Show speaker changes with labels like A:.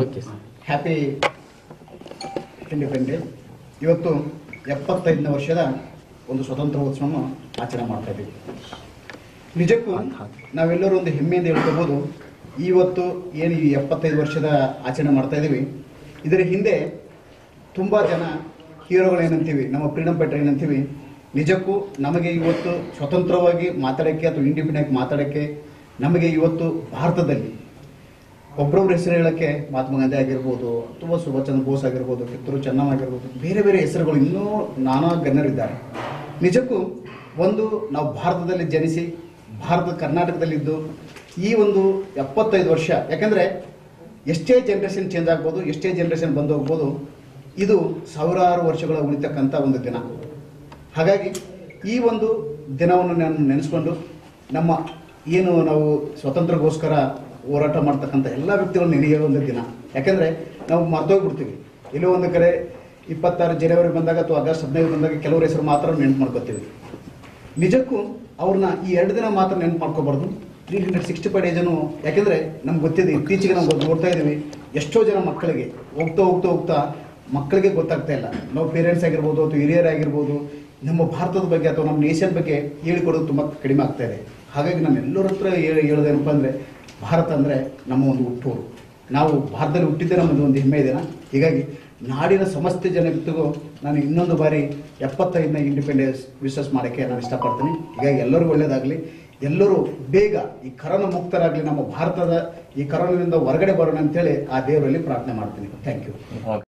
A: okay sir
B: happy independence ಇವತ್ತು ಎಪ್ಪತ್ತೈದನೇ ವರ್ಷದ ಒಂದು ಸ್ವತಂತ್ರೋತ್ಸವವನ್ನು ಆಚರಣೆ ಮಾಡ್ತಾ ಇದ್ದೀವಿ ನಿಜಕ್ಕೂ ನಾವೆಲ್ಲರೂ ಒಂದು ಹೆಮ್ಮೆಯಿಂದ ಹೇಳ್ಕೋಬೋದು ಇವತ್ತು ಏನು ಈ ಎಪ್ಪತ್ತೈದು ವರ್ಷದ ಆಚರಣೆ ಮಾಡ್ತಾ ಇದ್ದೀವಿ ಇದರ ಹಿಂದೆ ತುಂಬ ಜನ ಹೀರೋಗಳೇನಂತೀವಿ ನಮ್ಮ ಫ್ರೀಡಮ್ ಫೈಟರ್ ಏನಂತೀವಿ ನಿಜಕ್ಕೂ ನಮಗೆ ಇವತ್ತು ಸ್ವತಂತ್ರವಾಗಿ ಮಾತಾಡೋಕ್ಕೆ ಅಥವಾ ಇಂಡಿಪೆಂಡೆಂಟ್ ಮಾತಾಡೋಕ್ಕೆ ನಮಗೆ ಇವತ್ತು ಭಾರತದಲ್ಲಿ ಒಬ್ಬರೊಬ್ಬರ ಹೆಸರು ಹೇಳೋಕ್ಕೆ ಮಹಾತ್ಮ ಗಾಂಧಿ ಆಗಿರ್ಬೋದು ಅಥವಾ ಸುಭಾಷ್ ಚಂದ್ರ ಬೋಸ್ ಆಗಿರ್ಬೋದು ಕಿತ್ತೂರು ಚೆನ್ನಮ್ಮ ಆಗಿರ್ಬೋದು ಬೇರೆ ಬೇರೆ ಹೆಸರುಗಳು ಇನ್ನೂ ನಾನಾ ಗಣ್ಯರಿದ್ದಾರೆ ನಿಜಕ್ಕೂ ಒಂದು ನಾವು ಭಾರತದಲ್ಲಿ ಜನಿಸಿ ಭಾರತ ಕರ್ನಾಟಕದಲ್ಲಿದ್ದು ಈ ಒಂದು ಎಪ್ಪತ್ತೈದು ವರ್ಷ ಯಾಕಂದರೆ ಎಷ್ಟೇ ಜನ್ರೇಷನ್ ಚೇಂಜ್ ಆಗ್ಬೋದು ಎಷ್ಟೇ ಜನ್ರೇಷನ್ ಬಂದು ಹೋಗ್ಬೋದು ಇದು ಸಾವಿರಾರು ವರ್ಷಗಳ ಉಳಿತಕ್ಕಂಥ ಒಂದು ದಿನ ಹಾಗಾಗಿ ಈ ಒಂದು ದಿನವನ್ನು ನಾನು ನೆನೆಸ್ಕೊಂಡು ನಮ್ಮ ಏನು ನಾವು ಸ್ವತಂತ್ರಗೋಸ್ಕರ ಹೋರಾಟ ಮಾಡ್ತಕ್ಕಂಥ ಎಲ್ಲ ವ್ಯಕ್ತಿಗಳು ನೆನೆಯುವ ಒಂದು ದಿನ ಯಾಕೆಂದರೆ ನಾವು ಮರ್ತೋಗ್ಬಿಡ್ತೀವಿ ಎಲ್ಲೋ ಒಂದು ಕಡೆ ಇಪ್ಪತ್ತಾರು ಜನವರಿ ಬಂದಾಗ ಅಥವಾ ಆಗಸ್ಟ್ ಹದಿನೈದು ಬಂದಾಗ ಕೆಲವ್ರ ಹೆಸರು ಮಾತ್ರ ನೆನ್ಪು ಮಾಡ್ಕೋತೀವಿ ನಿಜಕ್ಕೂ ಅವ್ರನ್ನ ಈ ಎರಡು ದಿನ ಮಾತ್ರ ನೆನ್ಪು ಮಾಡ್ಕೋಬಾರ್ದು ತ್ರೀ ಹಂಡ್ರೆಡ್ ಸಿಕ್ಸ್ಟಿ ಫೈವ್ ಡೇಜನು ಯಾಕೆಂದರೆ ನಮ್ಗೆ ಗೊತ್ತಿದೆ ಇತ್ತೀಚೆಗೆ ನಾವು ನೋಡ್ತಾ ಇದ್ದೀವಿ ಎಷ್ಟೋ ಜನ ಮಕ್ಕಳಿಗೆ ಹೋಗ್ತಾ ಹೋಗ್ತಾ ಹೋಗ್ತಾ ಮಕ್ಕಳಿಗೆ ಗೊತ್ತಾಗ್ತಾ ಇಲ್ಲ ನಾವು ಪೇರೆಂಟ್ಸ್ ಆಗಿರ್ಬೋದು ಅಥವಾ ಹಿರಿಯರಾಗಿರ್ಬೋದು ನಮ್ಮ ಭಾರತದ ಬಗ್ಗೆ ಅಥವಾ ನಮ್ಮ ನೇಷನ್ ಬಗ್ಗೆ ಹೇಳಿಕೊಡೋದು ತುಂಬ ಕಡಿಮೆ ಆಗ್ತಾ ಇದೆ ಹಾಗಾಗಿ ನಾನು ಎಲ್ಲರ ಹತ್ರ ಹೇಳಿ ಹೇಳೋದೇನಪ್ಪ ಅಂದರೆ ಭಾರತ ಅಂದರೆ ನಮ್ಮ ಒಂದು ಹುಟ್ಟೂರು ನಾವು ಭಾರತದಲ್ಲಿ ಹುಟ್ಟಿದ್ದೇ ನಮ್ಮದು ಒಂದು ಹೆಮ್ಮೆ ದಿನ ಹೀಗಾಗಿ ನಾಡಿನ ಸಮಸ್ತ ಜನತೆಗೂ ನಾನು ಇನ್ನೊಂದು ಬಾರಿ ಎಪ್ಪತ್ತೈದನೇ ಇಂಡಿಪೆಂಡೆನ್ಸ್ ವಿಶ್ವಾಸ ಮಾಡೋಕ್ಕೆ ನಾನು ಇಷ್ಟಪಡ್ತೀನಿ ಹೀಗಾಗಿ ಎಲ್ಲರಿಗೂ ಒಳ್ಳೆಯದಾಗಲಿ ಎಲ್ಲರೂ ಬೇಗ ಈ ಕರೋನಾ ಮುಕ್ತರಾಗಲಿ ನಮ್ಮ ಭಾರತದ ಈ ಕರೋನಾದಿಂದ ಹೊರಗಡೆ ಬರೋಣ ಅಂತೇಳಿ ಆ ದೇವರಲ್ಲಿ ಪ್ರಾರ್ಥನೆ ಮಾಡ್ತೀನಿ ಥ್ಯಾಂಕ್ ಯು